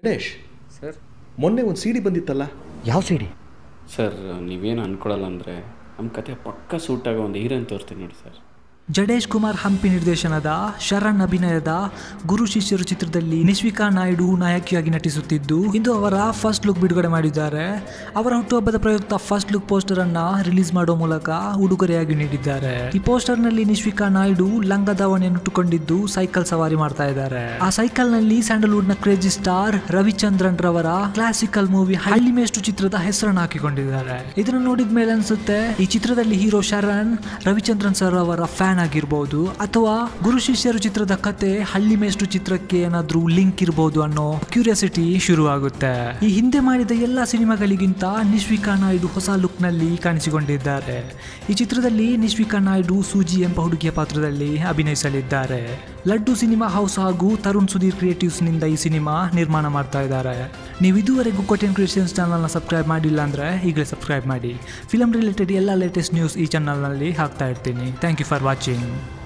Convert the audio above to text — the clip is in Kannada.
ವೆಂಕಟೇಶ್ ಸರ್ ಮೊನ್ನೆ ಒಂದು ಸಿ ಡಿ ಬಂದಿತ್ತಲ್ಲ ಯಾವ ಸಿಡಿ ಸರ್ ನೀವೇನು ಅನ್ಕೊಳ್ಳಲ್ಲ ಅಂದರೆ ನಮ್ಮ ಕತೆ ಪಕ್ಕ ಸೂಟ್ ಆಗೋ ಒಂದು ಹೀರೋನ್ ತೋರಿಸ್ತೀನಿ ನೋಡಿ ಸರ್ ಜಡೇಶ್ ಕುಮಾರ್ ಹಂಪಿ ನಿರ್ದೇಶನದ ಶರಣ್ ಅಭಿನಯದ ಗುರು ಶಿಷ್ಯರು ಚಿತ್ರದಲ್ಲಿ ನಿಶ್ವಿಕಾ ನಾಯ್ಡು ನಾಯಕಿಯಾಗಿ ನಟಿಸುತ್ತಿದ್ದು ಇಂದು ಅವರ ಫಸ್ಟ್ ಲುಕ್ ಬಿಡುಗಡೆ ಮಾಡಿದ್ದಾರೆ ಅವರ ಹುಟ್ಟುಹಬ್ಬದ ಪ್ರಯುಕ್ತ ಫಸ್ಟ್ ಲುಕ್ ಪೋಸ್ಟರ್ ಅನ್ನ ರಿಲೀಸ್ ಮಾಡುವ ಮೂಲಕ ಉಡುಗೊರೆಯಾಗಿ ನೀಡಿದ್ದಾರೆ ಈ ಪೋಸ್ಟರ್ ನಲ್ಲಿ ನಿಶ್ವಿಕಾ ನಾಯ್ಡು ಲಂಗ ದಾವಣಿಯನ್ನು ಉಟ್ಟುಕೊಂಡಿದ್ದು ಸೈಕಲ್ ಸವಾರಿ ಮಾಡ್ತಾ ಇದ್ದಾರೆ ಆ ಸೈಕಲ್ ನಲ್ಲಿ ಸ್ಯಾಂಡಲ್ವುಡ್ ನ ಕ್ರೇಜಿ ಸ್ಟಾರ್ ರವಿಚಂದ್ರನ್ ರವರ ಕ್ಲಾಸಿಕಲ್ ಮೂವಿ ಹಳ್ಳಿ ಮೇಷ್ಟು ಚಿತ್ರದ ಹೆಸರನ್ನು ಹಾಕಿಕೊಂಡಿದ್ದಾರೆ ಇದನ್ನು ನೋಡಿದ ಮೇಲೆ ಅನ್ಸುತ್ತೆ ಈ ಚಿತ್ರದಲ್ಲಿ ಹೀರೋ ಶರಣ್ ರವಿಚಂದ್ರನ್ ಸರ್ ಅವರ ಫ್ಯಾನ್ ಆಗಿರ್ಬೋದು ಅಥವಾ ಗುರು ಶಿಷ್ಯರು ಚಿತ್ರದ ಕತೆ ಹಳ್ಳಿ ಮೇಷ್ಟು ಚಿತ್ರಕ್ಕೆ ಏನಾದ್ರೂ ಲಿಂಕ್ ಇರಬಹುದು ಅನ್ನೋ ಕ್ಯೂರಿಯಾಸಿಟಿ ಶುರು ಆಗುತ್ತೆ ಈ ಹಿಂದೆ ಮಾಡಿದ ಎಲ್ಲ ಸಿನಿಮಾಗಳಿಗಿಂತ ನಿಶ್ವಿಕಾ ನಾಯ್ಡು ಹೊಸ ಲುಕ್ ನಲ್ಲಿ ಕಾಣಿಸಿಕೊಂಡಿದ್ದಾರೆ ಈ ಚಿತ್ರದಲ್ಲಿ ನಿಶ್ವಿಕಾ ನಾಯ್ಡು ಸೂಜಿ ಎಂಬ ಹುಡುಗಿಯ ಪಾತ್ರದಲ್ಲಿ ಅಭಿನಯಿಸಲಿದ್ದಾರೆ ಲಡ್ಡು ಸಿನಿಮಾ ಹೌಸ್ ಹಾಗೂ ತರುಣ್ ಸುಧೀರ್ ಕ್ರಿಯೇಟಿವ್ಸ್ ನಿಂದ ಈ ಸಿನಿಮಾ ನಿರ್ಮಾಣ ಮಾಡ್ತಾ ಇದ್ದಾರೆ ನೀವು ಇದುವರೆಗೂ ಕೊಟೆನ್ ಕ್ರಿಯೇಷನ್ಸ್ ಚಾನಲ್ನ ಸಬ್ಸ್ಕ್ರೈಬ್ ಮಾಡಿಲ್ಲ ಅಂದರೆ ಈಗಲೇ ಸಬ್ಸ್ಕ್ರೈಬ್ ಮಾಡಿ ಫಿಲಮ್ ರಿಲೇಟೆಡ್ ಎಲ್ಲ ಲೇಟೆಸ್ಟ್ ನ್ಯೂಸ್ ಈ ಚಾನಲ್ನಲ್ಲಿ ಹಾಕ್ತಾ ಇರ್ತೀನಿ ಥ್ಯಾಂಕ್ ಯು ಫಾರ್ ವಾಚಿಂಗ್